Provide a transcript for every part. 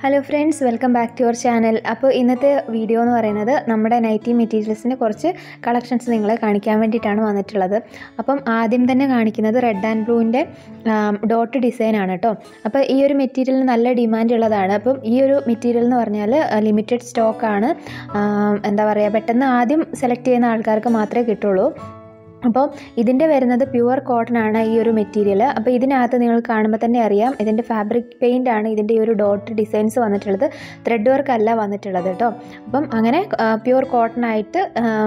hello friends welcome back to your channel അപ്പോൾ ഇന്നത്തെ video എന്ന് പറയുന്നത് നമ്മുടെ നൈറ്റി മെറ്റീരിയൽസിൻ്റെ കുറച്ച് കളക്ഷൻസ് നിങ്ങളെ കാണിക്കാൻ വേണ്ടിയിട്ടാണ് വന്നിട്ടുള്ളത് അപ്പം ആദ്യം തന്നെ കാണിക്കുന്നത് റെഡ് ആൻഡ് ബ്ലൂവിൻ്റെ ഡോട്ട് ഡിസൈൻ ആണ് കേട്ടോ അപ്പോൾ ഈ ഒരു മെറ്റീരിയലിന് നല്ല ഡിമാൻഡ് ഉള്ളതാണ് അപ്പം ഈ ഒരു മെറ്റീരിയൽ എന്ന് പറഞ്ഞാൽ ലിമിറ്റഡ് സ്റ്റോക്കാണ് എന്താ പറയുക പെട്ടെന്ന് ആദ്യം സെലക്ട് ചെയ്യുന്ന ആൾക്കാർക്ക് മാത്രമേ കിട്ടുള്ളൂ അപ്പോൾ ഇതിൻ്റെ വരുന്നത് പ്യുവർ കോട്ടൺ ആണ് ഈ ഒരു മെറ്റീരിയൽ അപ്പോൾ ഇതിനകത്ത് നിങ്ങൾ കാണുമ്പോൾ തന്നെ അറിയാം ഇതിൻ്റെ ഫാബ്രിക് പെയിൻ്റ് ആണ് ഇതിൻ്റെ ഈ ഒരു ഡോട്ട് ഡിസൈൻസ് വന്നിട്ടുള്ളത് ത്രെഡ് വർക്ക് അല്ല വന്നിട്ടുള്ളത് കേട്ടോ അപ്പം അങ്ങനെ പ്യുവർ കോട്ടൺ ആയിട്ട്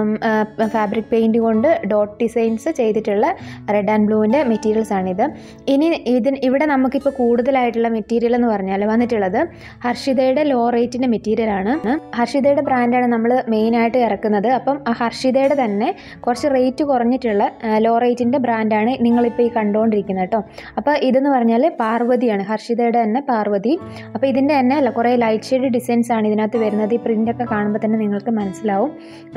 ഫാബ്രിക് പെയിൻറ് കൊണ്ട് ഡോട്ട് ഡിസൈൻസ് ചെയ്തിട്ടുള്ള റെഡ് ആൻഡ് ബ്ലൂവിൻ്റെ മെറ്റീരിയൽസ് ആണിത് ഇനി ഇതിന് ഇവിടെ നമുക്കിപ്പോൾ കൂടുതലായിട്ടുള്ള മെറ്റീരിയൽ എന്ന് പറഞ്ഞാൽ വന്നിട്ടുള്ളത് ഹർഷിതയുടെ ലോ റേറ്റിൻ്റെ മെറ്റീരിയൽ ആണ് ഹർഷിതയുടെ ബ്രാൻഡാണ് നമ്മൾ മെയിനായിട്ട് ഇറക്കുന്നത് അപ്പം ആ ഹർഷിതയുടെ തന്നെ കുറച്ച് റേറ്റ് കുറഞ്ഞിട്ട് ആയിട്ടുള്ള ലോ റേറ്റിൻ്റെ ബ്രാൻഡാണ് നിങ്ങളിപ്പോൾ ഈ കണ്ടുകൊണ്ടിരിക്കുന്നത് കേട്ടോ അപ്പോൾ ഇതെന്ന് പറഞ്ഞാൽ പാർവതിയാണ് ഹർഷിതയുടെ തന്നെ പാർവതി അപ്പോൾ ഇതിൻ്റെ തന്നെ കുറേ ലൈറ്റ് ഷെയ്ഡ് ഡിസൈൻസ് ആണ് ഇതിനകത്ത് വരുന്നത് ഈ പ്രിൻ്റൊക്കെ കാണുമ്പോൾ തന്നെ നിങ്ങൾക്ക് മനസ്സിലാവും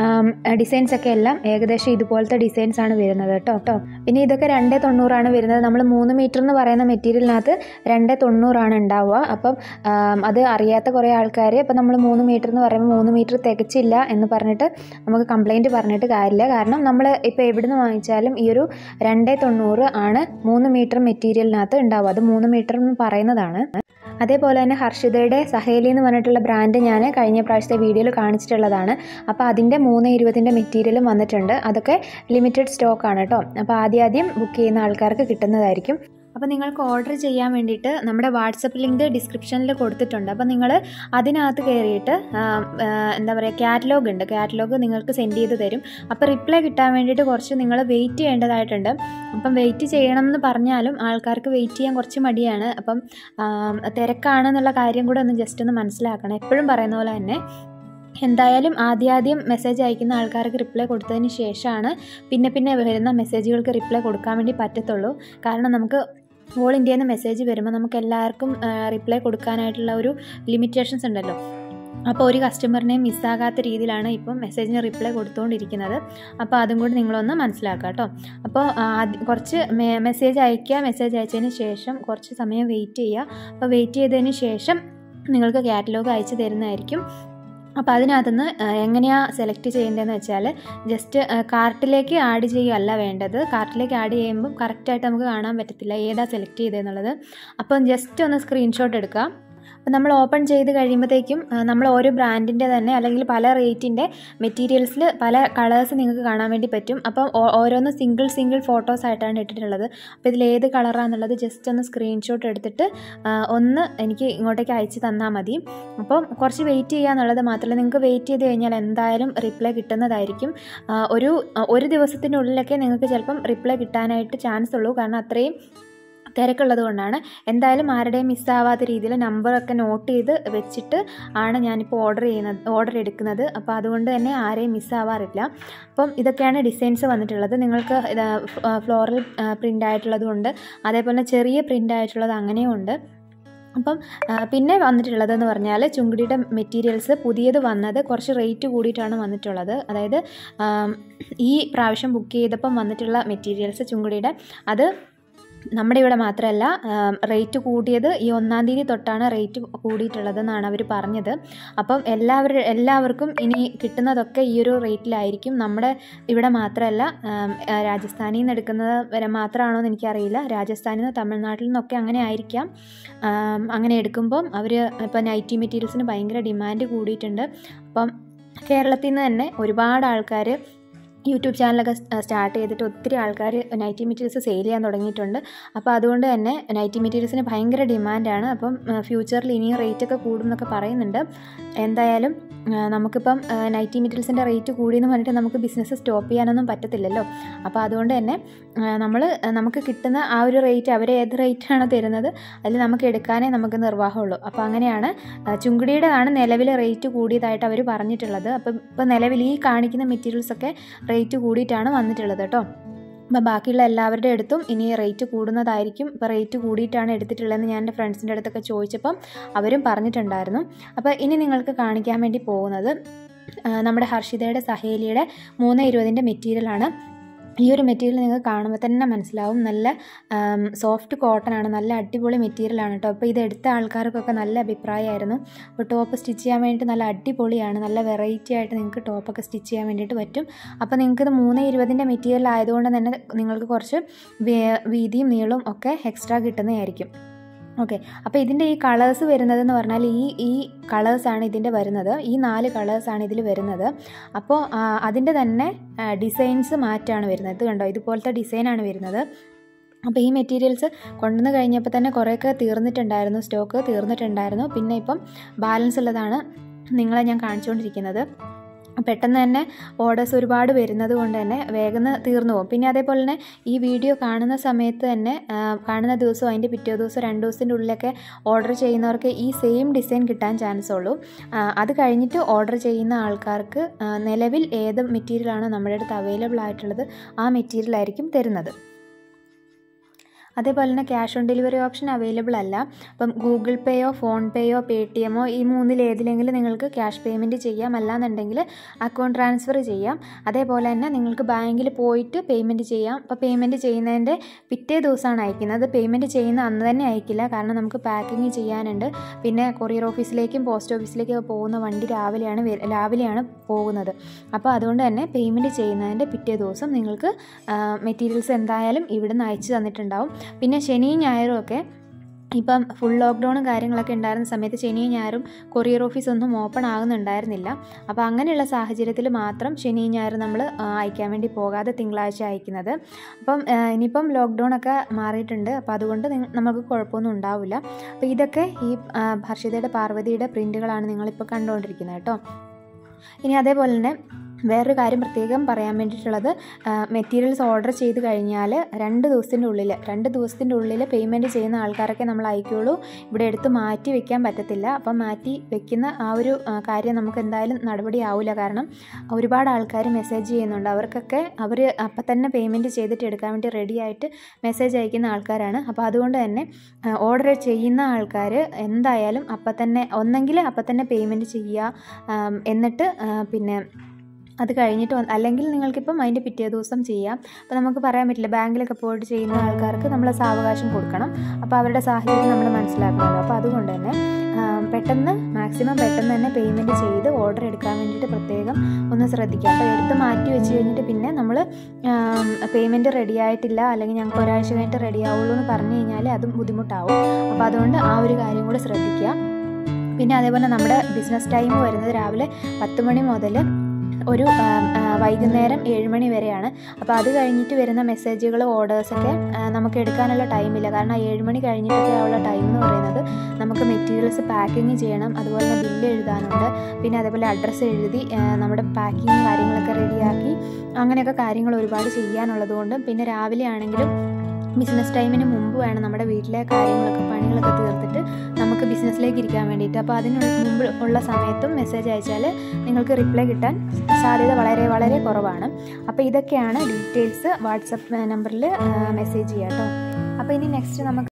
ഡിസൈൻസ് ഒക്കെ എല്ലാം ഏകദേശം ഇതുപോലത്തെ ഡിസൈൻസ് ആണ് വരുന്നത് കേട്ടോ കേട്ടോ പിന്നെ ഇതൊക്കെ രണ്ട് തൊണ്ണൂറാണ് വരുന്നത് നമ്മൾ മൂന്ന് മീറ്റർ എന്ന് പറയുന്ന മെറ്റീരിയലിനകത്ത് രണ്ട് തൊണ്ണൂറാണ് ഉണ്ടാവുക അപ്പം അത് അറിയാത്ത കുറേ ആൾക്കാർ ഇപ്പം നമ്മൾ മൂന്ന് മീറ്റർ എന്ന് പറയുമ്പോൾ മൂന്ന് മീറ്റർ തികച്ചില്ല എന്ന് പറഞ്ഞിട്ട് നമുക്ക് കംപ്ലയിൻറ്റ് പറഞ്ഞിട്ട് കാര്യമില്ല കാരണം നമ്മൾ ഇപ്പോൾ എവിടുന്ന് വാങ്ങിച്ചാലും ഈ ഒരു രണ്ട് തൊണ്ണൂറ് ആണ് മൂന്ന് മീറ്റർ മെറ്റീരിയലിനകത്ത് ഉണ്ടാവുക അത് മൂന്ന് മീറ്റർ എന്ന് പറയുന്നതാണ് അതേപോലെ തന്നെ ഹർഷിതയുടെ സഹേലി എന്ന് പറഞ്ഞിട്ടുള്ള ബ്രാൻഡ് ഞാൻ കഴിഞ്ഞ പ്രാവശ്യത്തെ വീഡിയോയിൽ കാണിച്ചിട്ടുള്ളതാണ് അപ്പോൾ അതിൻ്റെ മൂന്ന് ഇരുപതിൻ്റെ മെറ്റീരിയലും വന്നിട്ടുണ്ട് അതൊക്കെ ലിമിറ്റഡ് സ്റ്റോക്കാണ് കേട്ടോ അപ്പോൾ ആദ്യം ആദ്യം ബുക്ക് ചെയ്യുന്ന ആൾക്കാർക്ക് കിട്ടുന്നതായിരിക്കും അപ്പോൾ നിങ്ങൾക്ക് ഓർഡർ ചെയ്യാൻ വേണ്ടിയിട്ട് നമ്മുടെ വാട്സപ്പ് ലിങ്ക് ഡിസ്ക്രിപ്ഷനിൽ കൊടുത്തിട്ടുണ്ട് അപ്പോൾ നിങ്ങൾ അതിനകത്ത് കയറിയിട്ട് എന്താ പറയുക കാറ്റലോഗ് ഉണ്ട് കാറ്റലോഗ് നിങ്ങൾക്ക് സെൻഡ് ചെയ്ത് തരും അപ്പോൾ റിപ്ലൈ കിട്ടാൻ വേണ്ടിയിട്ട് കുറച്ച് നിങ്ങൾ വെയിറ്റ് ചെയ്യേണ്ടതായിട്ടുണ്ട് അപ്പം വെയിറ്റ് ചെയ്യണം എന്ന് പറഞ്ഞാലും ആൾക്കാർക്ക് വെയിറ്റ് ചെയ്യാൻ കുറച്ച് മടിയാണ് അപ്പം തിരക്കാണെന്നുള്ള കാര്യം കൂടെ ഒന്ന് ജസ്റ്റ് ഒന്ന് മനസ്സിലാക്കണം എപ്പോഴും പറയുന്ന പോലെ തന്നെ എന്തായാലും ആദ്യാദ്യം മെസ്സേജ് അയക്കുന്ന ആൾക്കാർക്ക് റിപ്ലൈ കൊടുത്തതിന് ശേഷമാണ് പിന്നെ പിന്നെ വരുന്ന മെസ്സേജുകൾക്ക് റിപ്ലൈ കൊടുക്കാൻ വേണ്ടി പറ്റത്തുള്ളൂ കാരണം നമുക്ക് ഓൾ ഇന്ത്യയിൽ നിന്ന് മെസ്സേജ് വരുമ്പോൾ നമുക്ക് എല്ലാവർക്കും റിപ്ലൈ കൊടുക്കാനായിട്ടുള്ള ഒരു ലിമിറ്റേഷൻസ് ഉണ്ടല്ലോ അപ്പോൾ ഒരു കസ്റ്റമറിനെയും മിസ്സാകാത്ത രീതിയിലാണ് ഇപ്പം മെസ്സേജിന് റിപ്ലൈ കൊടുത്തുകൊണ്ടിരിക്കുന്നത് അപ്പോൾ അതും കൂടി നിങ്ങളൊന്ന് മനസ്സിലാക്കുക കേട്ടോ അപ്പോൾ കുറച്ച് മെസ്സേജ് അയയ്ക്കുക മെസ്സേജ് അയച്ചതിന് ശേഷം കുറച്ച് സമയം വെയിറ്റ് ചെയ്യുക അപ്പോൾ വെയിറ്റ് ചെയ്തതിന് ശേഷം നിങ്ങൾക്ക് കാറ്റലോഗ് അയച്ചു തരുന്നതായിരിക്കും അപ്പോൾ അതിനകത്തുനിന്ന് എങ്ങനെയാണ് സെലക്ട് ചെയ്യേണ്ടതെന്ന് വെച്ചാൽ ജസ്റ്റ് കാർട്ടിലേക്ക് ആഡ് ചെയ്യുകയല്ല വേണ്ടത് കാർട്ടിലേക്ക് ആഡ് ചെയ്യുമ്പോൾ കറക്റ്റായിട്ട് നമുക്ക് കാണാൻ പറ്റത്തില്ല ഏതാ സെലക്ട് ചെയ്തതെന്നുള്ളത് അപ്പം ജസ്റ്റ് ഒന്ന് സ്ക്രീൻഷോട്ട് എടുക്കുക അപ്പോൾ നമ്മൾ ഓപ്പൺ ചെയ്ത് കഴിയുമ്പോഴത്തേക്കും നമ്മൾ ഓരോ ബ്രാൻഡിൻ്റെ തന്നെ അല്ലെങ്കിൽ പല റേറ്റിൻ്റെ മെറ്റീരിയൽസിൽ പല കളേഴ്സ് നിങ്ങൾക്ക് കാണാൻ വേണ്ടി പറ്റും അപ്പം ഓരോന്ന് സിംഗിൾ സിംഗിൾ ഫോട്ടോസ് ആയിട്ടാണ് ഇട്ടിട്ടുള്ളത് അപ്പോൾ ഇതിൽ ഏത് കളറാണെന്നുള്ളത് ജസ്റ്റ് ഒന്ന് സ്ക്രീൻഷോട്ട് എടുത്തിട്ട് ഒന്ന് എനിക്ക് ഇങ്ങോട്ടേക്ക് അയച്ച് തന്നാൽ മതി അപ്പം കുറച്ച് വെയിറ്റ് ചെയ്യുക എന്നുള്ളത് മാത്രമല്ല നിങ്ങൾക്ക് വെയിറ്റ് ചെയ്ത് കഴിഞ്ഞാൽ എന്തായാലും റിപ്ലൈ കിട്ടുന്നതായിരിക്കും ഒരു ഒരു ദിവസത്തിനുള്ളിലൊക്കെ നിങ്ങൾക്ക് ചിലപ്പം റിപ്ലൈ കിട്ടാനായിട്ട് ചാൻസ് ഉള്ളൂ കാരണം അത്രയും തിരക്കുള്ളത് കൊണ്ടാണ് എന്തായാലും ആരുടെയും മിസ്സാവാത്ത രീതിയിൽ നമ്പറൊക്കെ നോട്ട് ചെയ്ത് വെച്ചിട്ട് ആണ് ഞാനിപ്പോൾ ഓർഡർ ചെയ്യുന്നത് ഓർഡർ എടുക്കുന്നത് അപ്പോൾ അതുകൊണ്ട് തന്നെ ആരെയും മിസ്സാവാറില്ല അപ്പം ഇതൊക്കെയാണ് ഡിസൈൻസ് വന്നിട്ടുള്ളത് നിങ്ങൾക്ക് ഫ്ലോറൽ പ്രിൻ്റ് ആയിട്ടുള്ളതുകൊണ്ട് അതേപോലെ ചെറിയ പ്രിൻ്റ് ആയിട്ടുള്ളത് അങ്ങനെയും ഉണ്ട് അപ്പം പിന്നെ വന്നിട്ടുള്ളതെന്ന് പറഞ്ഞാൽ ചുങ്കിടിയുടെ മെറ്റീരിയൽസ് പുതിയത് വന്നത് കുറച്ച് റേറ്റ് കൂടിയിട്ടാണ് വന്നിട്ടുള്ളത് അതായത് ഈ പ്രാവശ്യം ബുക്ക് ചെയ്തപ്പം വന്നിട്ടുള്ള മെറ്റീരിയൽസ് ചുങ്കിടിയുടെ അത് നമ്മുടെ ഇവിടെ മാത്രമല്ല റേറ്റ് കൂടിയത് ഈ ഒന്നാം തീയതി തൊട്ടാണ് റേറ്റ് കൂടിയിട്ടുള്ളതെന്നാണ് അവർ പറഞ്ഞത് അപ്പം എല്ലാവരും എല്ലാവർക്കും ഇനി കിട്ടുന്നതൊക്കെ ഈ ഒരു റേറ്റിലായിരിക്കും നമ്മുടെ ഇവിടെ മാത്രമല്ല രാജസ്ഥാനിൽ നിന്ന് എടുക്കുന്നത് വരെ മാത്രമാണോ എന്ന് എനിക്കറിയില്ല രാജസ്ഥാനിൽ നിന്ന് തമിഴ്നാട്ടിൽ നിന്നൊക്കെ അങ്ങനെ ആയിരിക്കാം അങ്ങനെ എടുക്കുമ്പം അവർ ഇപ്പം നൈറ്റി മെറ്റീരിയൽസിന് ഭയങ്കര ഡിമാൻഡ് കൂടിയിട്ടുണ്ട് അപ്പം കേരളത്തിൽ നിന്ന് തന്നെ ഒരുപാട് ആൾക്കാർ യൂട്യൂബ് ചാനലൊക്കെ സ്റ്റാർട്ട് ചെയ്തിട്ട് ഒത്തിരി ആൾക്കാർ നൈറ്റി മെറ്റീരിയൽസ് സെയിൽ ചെയ്യാൻ തുടങ്ങിയിട്ടുണ്ട് അപ്പോൾ അതുകൊണ്ട് തന്നെ നൈറ്റി മെറ്റീരിയൽസിന് ഭയങ്കര ഡിമാൻഡാണ് അപ്പം ഫ്യൂച്ചറിൽ ഇനിയും റേറ്റൊക്കെ കൂടുമെന്നൊക്കെ പറയുന്നുണ്ട് എന്തായാലും നമുക്കിപ്പം നൈറ്റി മെറ്റീരിയൽസിൻ്റെ റേറ്റ് കൂടിയെന്ന് പറഞ്ഞിട്ട് നമുക്ക് ബിസിനസ് സ്റ്റോപ്പ് ചെയ്യാനൊന്നും പറ്റത്തില്ലല്ലോ അപ്പോൾ അതുകൊണ്ട് തന്നെ നമ്മൾ നമുക്ക് കിട്ടുന്ന ആ ഒരു റേറ്റ് അവർ ഏത് റേറ്റാണോ തരുന്നത് അതിൽ നമുക്ക് എടുക്കാനേ നമുക്ക് നിർവാഹമുള്ളൂ അപ്പോൾ അങ്ങനെയാണ് ചുങ്കിടിയുടെതാണ് നിലവിൽ റേറ്റ് കൂടിയതായിട്ട് അവർ പറഞ്ഞിട്ടുള്ളത് അപ്പം ഇപ്പോൾ നിലവിൽ ഈ കാണിക്കുന്ന മെറ്റീരിയൽസൊക്കെ റേറ്റ് കൂടിയിട്ടാണ് വന്നിട്ടുള്ളത് കേട്ടോ അപ്പോൾ ബാക്കിയുള്ള എല്ലാവരുടെ അടുത്തും ഇനി റേറ്റ് കൂടുന്നതായിരിക്കും ഇപ്പോൾ റേറ്റ് കൂടിയിട്ടാണ് എടുത്തിട്ടുള്ളതെന്ന് ഞാൻ എൻ്റെ ഫ്രണ്ട്സിൻ്റെ അടുത്തൊക്കെ ചോദിച്ചപ്പം അവരും പറഞ്ഞിട്ടുണ്ടായിരുന്നു അപ്പോൾ ഇനി നിങ്ങൾക്ക് കാണിക്കാൻ വേണ്ടി പോകുന്നത് നമ്മുടെ ഹർഷിതയുടെ സഹേലിയുടെ മൂന്ന് ഇരുപതിൻ്റെ മെറ്റീരിയലാണ് ഈ ഒരു മെറ്റീരിയൽ നിങ്ങൾക്ക് കാണുമ്പോൾ തന്നെ മനസ്സിലാവും നല്ല സോഫ്റ്റ് കോട്ടൺ ആണ് നല്ല അടിപൊളി മെറ്റീരിയലാണ് കേട്ടോ അപ്പോൾ ഇത് എടുത്ത ആൾക്കാർക്കൊക്കെ നല്ല അഭിപ്രായമായിരുന്നു അപ്പോൾ ടോപ്പ് സ്റ്റിച്ച് ചെയ്യാൻ വേണ്ടിയിട്ട് നല്ല അടിപൊളിയാണ് നല്ല വെറൈറ്റി ആയിട്ട് നിങ്ങൾക്ക് ടോപ്പൊക്കെ സ്റ്റിച്ച് ചെയ്യാൻ വേണ്ടിയിട്ട് പറ്റും അപ്പോൾ നിങ്ങൾക്ക് ഇത് മൂന്ന് ഇരുപതിൻ്റെ മെറ്റീരിയൽ ആയതുകൊണ്ട് തന്നെ നിങ്ങൾക്ക് കുറച്ച് വേ- വീതിയും നീളവും ഒക്കെ എക്സ്ട്രാ കിട്ടുന്നതായിരിക്കും ഓക്കെ അപ്പോൾ ഇതിൻ്റെ ഈ കളേഴ്സ് വരുന്നതെന്ന് പറഞ്ഞാൽ ഈ ഈ കളേഴ്സാണ് ഇതിൻ്റെ വരുന്നത് ഈ നാല് കളേഴ്സാണ് ഇതിൽ വരുന്നത് അപ്പോൾ ആ, അതിൻ്റെ തന്നെ ഡിസൈൻസ് മാറ്റാണ് വരുന്നത് ഇത് കണ്ടോ ഇതുപോലത്തെ ഡിസൈനാണ് വരുന്നത് അപ്പോൾ ഈ മെറ്റീരിയൽസ് കൊണ്ടുവന്ന് കഴിഞ്ഞപ്പോൾ തന്നെ കുറേയൊക്കെ തീർന്നിട്ടുണ്ടായിരുന്നു സ്റ്റോക്ക് തീർന്നിട്ടുണ്ടായിരുന്നു പിന്നെ ഇപ്പം ബാലൻസ് ഉള്ളതാണ് നിങ്ങളെ ഞാൻ കാണിച്ചുകൊണ്ടിരിക്കുന്നത് പെട്ടെന്ന് തന്നെ ഓർഡേഴ്സ് ഒരുപാട് വരുന്നത് കൊണ്ട് തന്നെ വേഗം തീർന്നു പോകും പിന്നെ അതേപോലെ തന്നെ ഈ വീഡിയോ കാണുന്ന സമയത്ത് തന്നെ ആ, കാണുന്ന ദിവസം അതിൻ്റെ പിറ്റേ ദിവസം രണ്ട് ദിവസത്തിൻ്റെ ഉള്ളിലൊക്കെ ഓർഡർ ചെയ്യുന്നവർക്ക് ഈ സെയിം ഡിസൈൻ കിട്ടാൻ ചാൻസ് ഉള്ളൂ ആ, അത് കഴിഞ്ഞിട്ട് ഓർഡർ ചെയ്യുന്ന ആൾക്കാർക്ക് ആ, നിലവിൽ ഏത് മെറ്റീരിയലാണോ നമ്മുടെ അടുത്ത് അവൈലബിൾ ആയിട്ടുള്ളത് ആ മെറ്റീരിയൽ ആയിരിക്കും തരുന്നത് അതേപോലെ തന്നെ cash on delivery option available അല്ല അപ്പം ഗൂഗിൾ പേയോ ഫോൺ പേയോ പേ ടി എമ്മോ ഈ മൂന്നിൽ ഏതിലെങ്കിലും നിങ്ങൾക്ക് ക്യാഷ് പേയ്മെൻറ്റ് ചെയ്യാം അല്ലാന്നുണ്ടെങ്കിൽ അക്കൗണ്ട് ട്രാൻസ്ഫർ ചെയ്യാം അതേപോലെ തന്നെ നിങ്ങൾക്ക് ബാങ്കിൽ പോയിട്ട് പേയ്മെൻറ്റ് ചെയ്യാം അപ്പോൾ പേയ്മെൻറ്റ് ചെയ്യുന്നതിൻ്റെ പിറ്റേ ദിവസമാണ് അയക്കുന്നത് പേയ്മെൻറ്റ് ചെയ്യുന്ന അന്ന് തന്നെ അയക്കില്ല കാരണം നമുക്ക് പാക്കിങ് ചെയ്യാനുണ്ട് പിന്നെ കൊറിയർ ഓഫീസിലേക്കും പോസ്റ്റ് ഓഫീസിലേക്കും പോകുന്ന വണ്ടി രാവിലെയാണ് വര- രാവിലെയാണ് പോകുന്നത് അപ്പോൾ അതുകൊണ്ട് തന്നെ പേയ്മെൻറ്റ് ചെയ്യുന്നതിൻ്റെ പിറ്റേ ദിവസം നിങ്ങൾക്ക് മെറ്റീരിയൽസ് എന്തായാലും ഇവിടുന്ന് അയച്ചു തന്നിട്ടുണ്ടാവും പിന്നെ ശനിയും ഞായറും ഒക്കെ ഇപ്പം ഫുൾ ലോക്ക്ഡൗണും കാര്യങ്ങളൊക്കെ ഉണ്ടായിരുന്ന സമയത്ത് ശനിയും ഞായറും കൊറിയർ ഓഫീസ് ഒന്നും ഓപ്പൺ ആകുന്നുണ്ടായിരുന്നില്ല അപ്പോൾ അങ്ങനെയുള്ള സാഹചര്യത്തിൽ മാത്രം ശനിയും ഞായറും നമ്മൾ അയക്കാൻ വേണ്ടി പോകാതെ തിങ്കളാഴ്ച അയക്കുന്നത് അപ്പം ആ, ഇനിയിപ്പം ലോക്ക്ഡൗൺ ഒക്കെ മാറിയിട്ടുണ്ട് അപ്പോൾ അതുകൊണ്ട് നിങ്ങ- നമുക്ക് കുഴപ്പമൊന്നും ഉണ്ടാവില്ല അപ്പോൾ ഇതൊക്കെ ഈ ആ, ഹർഷിതയുടെ പാർവതിയുടെ പ്രിൻറ്റുകളാണ് നിങ്ങളിപ്പോൾ കണ്ടുകൊണ്ടിരിക്കുന്നത് കേട്ടോ ഇനി അതേപോലെ തന്നെ വേറൊരു കാര്യം പ്രത്യേകം പറയാൻ വേണ്ടിയിട്ടുള്ളത് മെറ്റീരിയൽസ് ഓർഡർ ചെയ്ത് കഴിഞ്ഞാൽ രണ്ട് ദിവസത്തിൻ്റെ ഉള്ളിൽ രണ്ട് ദിവസത്തിൻ്റെ ഉള്ളിൽ പേയ്മെൻറ്റ് ചെയ്യുന്ന ആൾക്കാരൊക്കെ നമ്മൾ അയക്കുള്ളൂ ഇവിടെ എടുത്ത് മാറ്റി വെക്കാൻ പറ്റത്തില്ല അപ്പം മാറ്റി വെക്കുന്ന ആ ഒരു ആ, കാര്യം നമുക്ക് എന്തായാലും നടപടി ആവില്ല കാരണം ഒരുപാട് ആൾക്കാർ മെസ്സേജ് ചെയ്യുന്നുണ്ട് അവർക്കൊക്കെ അവർ അപ്പം തന്നെ പേയ്മെൻറ്റ് ചെയ്തിട്ട് എടുക്കാൻ വേണ്ടി റെഡി ആയിട്ട് മെസ്സേജ് അയക്കുന്ന ആൾക്കാരാണ് അപ്പോൾ അതുകൊണ്ട് തന്നെ ഓർഡർ ചെയ്യുന്ന ആൾക്കാർ എന്തായാലും അപ്പം തന്നെ ഒന്നെങ്കിൽ അപ്പം തന്നെ പേയ്മെൻറ്റ് ചെയ്യുക ആം, എന്നിട്ട് ആ, പിന്നെ അത് കഴിഞ്ഞിട്ട് വന്ന് അല്ലെങ്കിൽ നിങ്ങൾക്കിപ്പം അതിൻ്റെ പിറ്റേ ദിവസം ചെയ്യാം അപ്പോൾ നമുക്ക് പറയാൻ പറ്റില്ല ബാങ്കിലൊക്കെ പോയിട്ട് ചെയ്യുന്ന ആൾക്കാർക്ക് നമ്മൾ സാവകാശം കൊടുക്കണം അപ്പോൾ അവരുടെ സാഹചര്യം നമ്മൾ മനസ്സിലാക്കണമല്ലോ അപ്പോൾ അതുകൊണ്ട് തന്നെ ആ, പെട്ടെന്ന് മാക്സിമം പെട്ടെന്ന് തന്നെ പേയ്മെൻറ്റ് ചെയ്ത് ഓർഡർ എടുക്കാൻ വേണ്ടിയിട്ട് പ്രത്യേകം ഒന്ന് ശ്രദ്ധിക്കുക അപ്പോൾ എടുത്ത് മാറ്റി വെച്ച് കഴിഞ്ഞിട്ട് പിന്നെ നമ്മൾ പേയ്മെൻറ്റ് റെഡി ആയിട്ടില്ല അല്ലെങ്കിൽ ഞങ്ങൾക്ക് ഒരാഴ്ച കഴിഞ്ഞിട്ട് റെഡി ആവുള്ളൂ എന്ന് പറഞ്ഞു കഴിഞ്ഞാൽ അതും ബുദ്ധിമുട്ടാവും അപ്പോൾ അതുകൊണ്ട് ആ ഒരു കാര്യം കൂടി ശ്രദ്ധിക്കുക പിന്നെ അതേപോലെ നമ്മുടെ ബിസിനസ് ടൈം വരുന്നത് രാവിലെ പത്ത് മണി മുതൽ ഒരു ആ, ആ, വൈകുന്നേരം ഏഴ് മണി വരെയാണ് അപ്പോൾ അത് കഴിഞ്ഞിട്ട് വരുന്ന മെസ്സേജുകൾ ഓർഡേഴ്സൊക്കെ നമുക്ക് എടുക്കാനുള്ള ടൈമില്ല കാരണം ആ ഏഴ് മണി കഴിഞ്ഞിട്ടൊക്കെ ഉള്ള ടൈം എന്ന് പറയുന്നത് നമുക്ക് മെറ്റീരിയൽസ് പാക്കിങ് ചെയ്യണം അതുപോലെ തന്നെ ബില്ല് എഴുതാനുണ്ട് പിന്നെ അതേപോലെ അഡ്രസ്സ് എഴുതി ആ, നമ്മുടെ പാക്കിങ് കാര്യങ്ങളൊക്കെ റെഡിയാക്കി അങ്ങനെയൊക്കെ കാര്യങ്ങൾ ഒരുപാട് ചെയ്യാനുള്ളത് കൊണ്ടും പിന്നെ രാവിലെ ആണെങ്കിലും ബിസിനസ് ടൈമിന് മുമ്പ് വേണം നമ്മുടെ വീട്ടിലെ കാര്യങ്ങളൊക്കെ പണികളൊക്കെ തീർത്തിട്ട് നമുക്ക് ബിസിനസ്സിലേക്ക് ഇരിക്കാൻ വേണ്ടിയിട്ട് അപ്പോൾ അതിന് മുമ്പ് ഉള്ള സമയത്തും മെസ്സേജ് അയച്ചാൽ നിങ്ങൾക്ക് റിപ്ലൈ കിട്ടാൻ സാധ്യത വളരെ വളരെ കുറവാണ് അപ്പോൾ ഇതൊക്കെയാണ് ഡീറ്റെയിൽസ് വാട്സപ്പ് നമ്പറിൽ മെസ്സേജ് ചെയ്യാം കേട്ടോ അപ്പോൾ ഇനി നെക്സ്റ്റ് നമുക്ക്